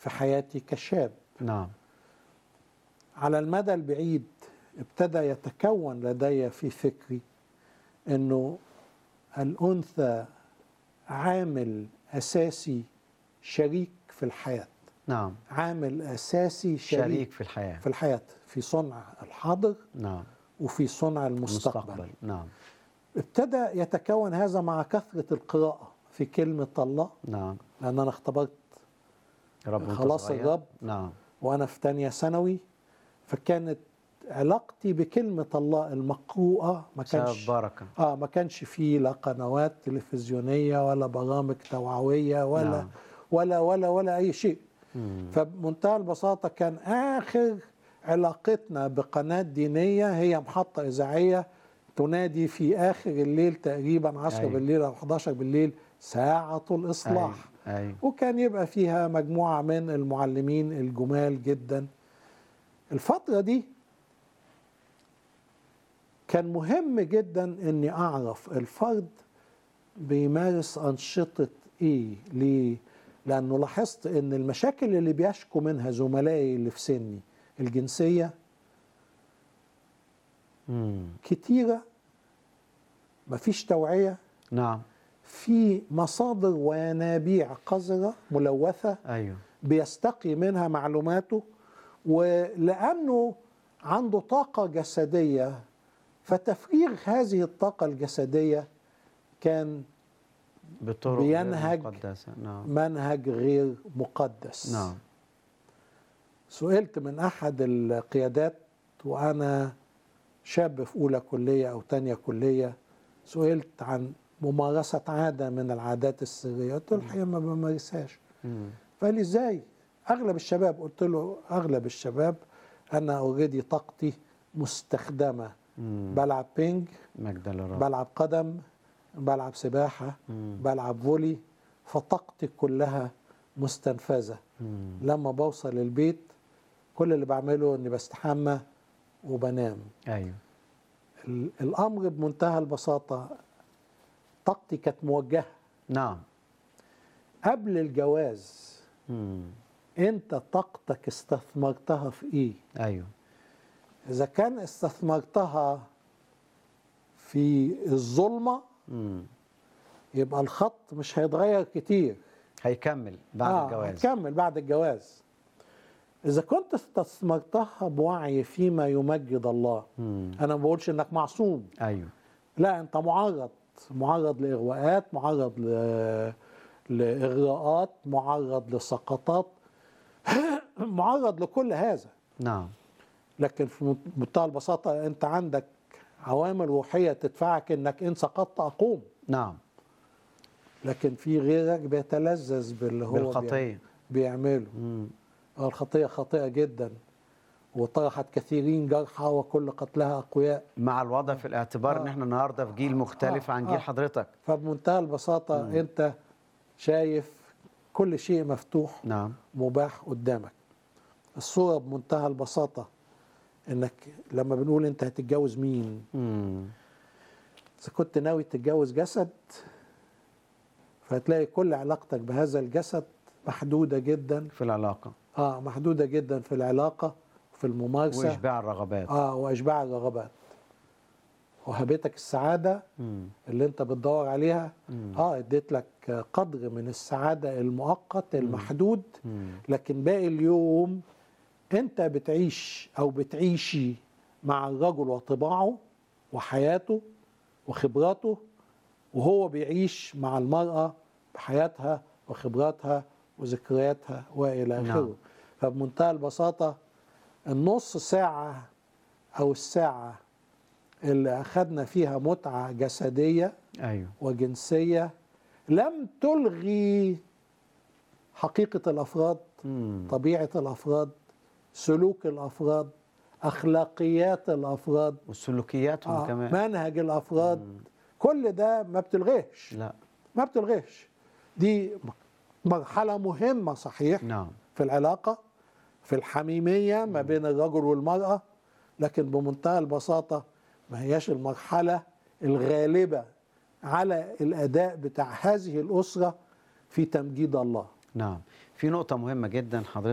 في حياتي كشاب نعم على المدى البعيد ابتدى يتكون لدي في فكري انه الانثى عامل اساسي شريك في الحياه نعم عامل اساسي شريك, شريك في الحياة في الحياه في صنع الحاضر نعم وفي صنع المستقبل مستقبل نعم ابتدى يتكون هذا مع كثره القراءه في كلمه الله نعم لان انا اختبرت رب وأنت خلاص صغير. الرب. نعم وانا في تانية ثانوي فكانت علاقتي بكلمة الله المقروءة ما كانش سبب بركة اه ما كانش فيه لا قنوات تلفزيونية ولا برامج توعوية ولا نعم. ولا ولا ولا أي شيء مم. فبمنتهى البساطة كان آخر علاقتنا بقناة دينية هي محطة إذاعية تنادي في آخر الليل تقريبا 10 أيوة. بالليل أو 11 بالليل ساعة الإصلاح أيوة. أيوة. وكان يبقى فيها مجموعة من المعلمين الجمال جدا الفترة دي كان مهم جدا اني اعرف الفرد بيمارس انشطة ايه ليه لانه لاحظت ان المشاكل اللي بيشكو منها زملائي اللي في سني الجنسية مم. كتيرة مفيش توعية نعم في مصادر وينابيع قذرة ملوثة أيوه بيستقي منها معلوماته ولأنه عنده طاقة جسدية فتفريغ هذه الطاقة الجسدية كان بطرق غير بينهج مقدسة نعم منهج غير مقدس نعم سئلت من أحد القيادات وأنا شاب في أولى كلية أو تانية كلية سئلت عن ممارسة عادة من العادات السرية قلت له الحقيقة ما بمارسهاش مم. فقال لي ازاي اغلب الشباب قلت له اغلب الشباب انا اوريدي طاقتي مستخدمه مم. بلعب بينج مجد للرب بلعب قدم بلعب سباحه مم. بلعب فولي فطاقتي كلها مستنفذه مم. لما بوصل البيت كل اللي بعمله اني بستحمى وبنام أيوه ال- الامر بمنتهى البساطه طاقتي كانت موجهه نعم قبل الجواز مم. انت طاقتك استثمرتها في ايه أيوه إذا كان استثمرتها في الظلمة مم. يبقى الخط مش هيتغير كتير هيكمل بعد آه، الجواز هتكمل بعد الجواز إذا كنت استثمرتها بوعي فيما يمجد الله مم. أنا ما بقولش إنك معصوم أيوه لا أنت معرض معرض لإغواءات معرض ل... لإغراءات معرض لسقطات معرض لكل هذا نعم لكن في منتهى البساطة أنت عندك عوامل روحية تدفعك إنك إن سقطت أقوم نعم لكن في غيرك بيتلذذ باللي هو بيعمل- بالخطية بيعمله مم. آه، الخطية خطيئة جدا وطرحت كثيرين جرحى وكل قتلها أقوياء مع الوضع في الاعتبار ان آه. احنا النهارده في جيل مختلف آه. عن جيل آه. حضرتك فبمنتهى البساطة مم. أنت شايف كل شيء مفتوح نعم مباح قدامك الصورة بمنتهى البساطة إنك لما بنقول أنت هتتجوز مين مم. إذا كنت ناوي تتجوز جسد فهتلاقي كل علاقتك بهذا الجسد محدودة جدا في العلاقة اه محدودة جدا في العلاقة وفي الممارسة واشباع الرغبات اه واشباع الرغبات وهبتك السعادة مم. اللي انت بتدور عليها مم. اه اديت لك قدر من السعادة المؤقت المحدود مم. لكن باقي اليوم انت بتعيش او بتعيشي مع الرجل وطباعه وحياته وخبراته وهو بيعيش مع المرأة بحياتها وخبراتها وذكرياتها والى نعم. اخره فبمنتهى البساطة النص ساعة او الساعة اللي اخذنا فيها متعة جسدية ايوه وجنسية لم تلغي حقيقة الافراد مم. طبيعة الافراد سلوك الافراد اخلاقيات الافراد وسلوكياتهم آه، كمان منهج الافراد كل ده ما بتلغيش لا ما بتلغيش دي مرحلة مهمة صحيح نعم في العلاقة في الحميمية ما بين الرجل والمرأة لكن بمنتهى البساطة ما هياش المرحلة الغالبة على الأداء بتاع هذه الأسرة في تمجيد الله نعم في نقطة مهمة جدا حضرتك